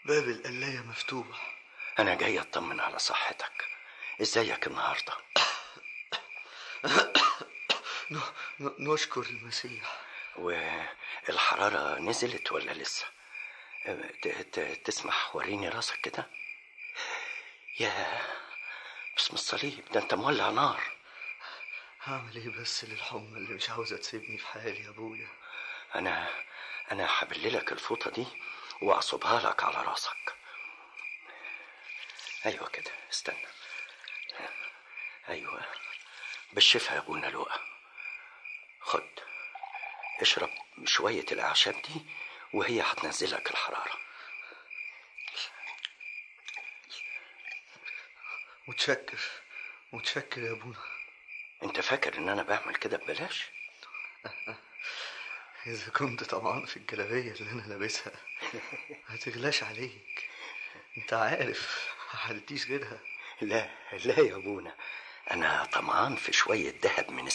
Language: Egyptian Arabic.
باب القلاية مفتوح انا جاي اطمن على صحتك ازيك النهارده ن- ن- نشكر المسيح والحراره نزلت ولا لسه ت- ت- تسمح وريني راسك كده يا باسم الصليب ده انت مولع نار هعمل ايه بس للحمى اللي مش عاوزة تسيبني في حالي يا ابويا انا انا هبللك الفوطه دي واعصبها لك على راسك ايوه كده استنى ايوه بالشفا يا ابونا لؤى خد اشرب شويه الاعشاب دي وهي هتنزلك الحراره متشكر متشكر يا ابونا انت فاكر ان انا بعمل كده ببلاش اذا كنت طمعان في الجلابية اللي انا لابسها ما تغلاش عليك انت عارف ما حلتيش غيرها لا لا يا ابونا انا طمعان في شويه ذهب من